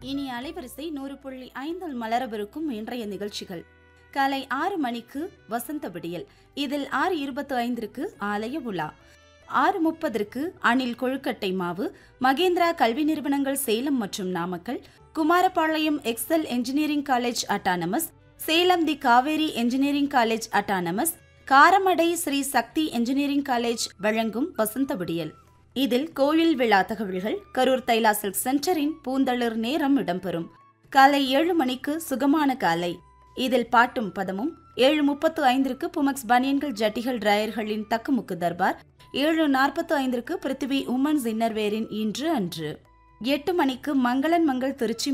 இனி அலைவரிசை நூறு புள்ளி ஐந்தில் மலரவிருக்கும் இன்றைய நிகழ்ச்சிகள் காலை ஆறு மணிக்கு வசந்த விடியல் இதில் ஆறு இருபத்தி ஐந்திற்கு ஆலய உலா ஆறு முப்பதற்கு அணில் கொழுக்கட்டை மாவு மகேந்திரா கல்வி நிறுவனங்கள் சேலம் மற்றும் Namakkal Kumarapalayam Excel engineering college autonomous Salem the Kaveri engineering college autonomous Karamadai Sri Sakthi engineering college வழங்கும் வசந்த விடியல் இதில் கோயில் விழா தகவல்கள் கரூர் தைலா சில்க் சென்டரின் பூந்தளிர் நேரம் இடம்பெறும் காலை ஏழு மணிக்கு சுகமான காலை இதில் பாட்டும் பதமும் ஏழு முப்பத்து ஐந்திற்கு புமக்ஸ் பனியன்கள் ஜட்டிகள் டிராயர்களின் தக்குமுக்கு தர்பார் ஏழு நாற்பத்து ஐந்திற்கு பிருத்திவி உமன்ஸ் இன்னர்வேரின் இன்று அன்று எட்டு மணிக்கு மங்களன் மங்கள் திருச்சி